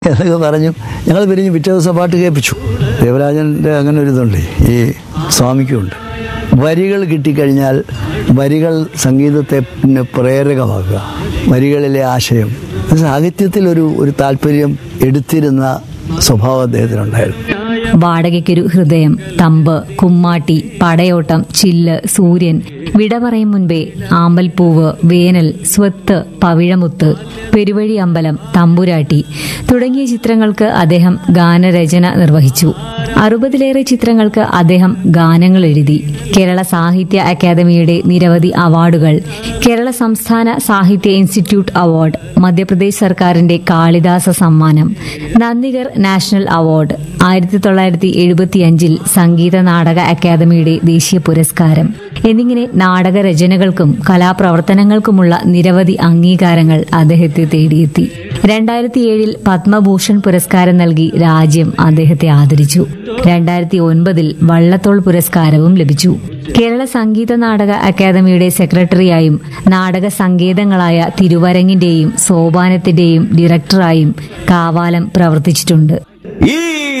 എന്നൊക്കെ പറഞ്ഞു ഞങ്ങൾ പിരിഞ്ഞ് പിറ്റേ ദിവസം പാട്ട് കേൾപ്പിച്ചു ദേവരാജൻ്റെ അങ്ങനെ ഒരു ഇതുണ്ട് ഈ സ്വാമിക്കുമുണ്ട് വരികൾ കിട്ടിക്കഴിഞ്ഞാൽ വരികൾ സംഗീതത്തെ പിന്നെ പ്രേരകമാക്കുക വരികളിലെ ആശയം സാഹിത്യത്തിൽ ഒരു ഒരു താല്പര്യം എടുത്തിരുന്ന സ്വഭാവം അദ്ദേഹത്തിനുണ്ടായിരുന്നു വാടകയ്ക്കൊരു ഹൃദയം തമ്പ് കുമ്മാട്ടി പടയോട്ടം ചില്ല് സൂര്യൻ വിട പറയും മുൻപേ ആമ്പൽപ്പൂവ് വേനൽ സ്വത്ത് പവിഴമുത്ത് പെരുവഴി അമ്പലം തമ്പുരാട്ടി തുടങ്ങിയ ചിത്രങ്ങൾക്ക് അദ്ദേഹം ഗാനരചന നിർവഹിച്ചു അറുപതിലേറെ ചിത്രങ്ങൾക്ക് അദ്ദേഹം ഗാനങ്ങൾ എഴുതി കേരള സാഹിത്യ അക്കാദമിയുടെ നിരവധി അവാർഡുകൾ കേരള സംസ്ഥാന സാഹിത്യ ഇൻസ്റ്റിറ്റ്യൂട്ട് അവാർഡ് മധ്യപ്രദേശ് സർക്കാരിന്റെ കാളിദാസ സമ്മാനം നന്ദിഗർ നാഷണൽ അവാർഡ് ആയിരത്തി തൊള്ളായിരത്തി എഴുപത്തിയഞ്ചിൽ സംഗീത നാടക അക്കാദമിയുടെ ദേശീയ പുരസ്കാരം എന്നിങ്ങനെ നാടക രചനകൾക്കും കലാപ്രവർത്തനങ്ങൾക്കുമുള്ള നിരവധി അംഗീകാരങ്ങൾ അദ്ദേഹത്തെ തേടിയെത്തി രണ്ടായിരത്തി ഏഴിൽ പത്മഭൂഷൺ പുരസ്കാരം നൽകി രാജ്യം അദ്ദേഹത്തെ ആദരിച്ചു രണ്ടായിരത്തി ഒൻപതിൽ വള്ളത്തോൾ പുരസ്കാരവും ലഭിച്ചു കേരള സംഗീത നാടക അക്കാദമിയുടെ സെക്രട്ടറിയായും നാടക സങ്കേതങ്ങളായ തിരുവരങ്ങിന്റെയും സോപാനത്തിന്റെയും ഡയറക്ടറായും കാവാലം പ്രവർത്തിച്ചിട്ടുണ്ട് ഈ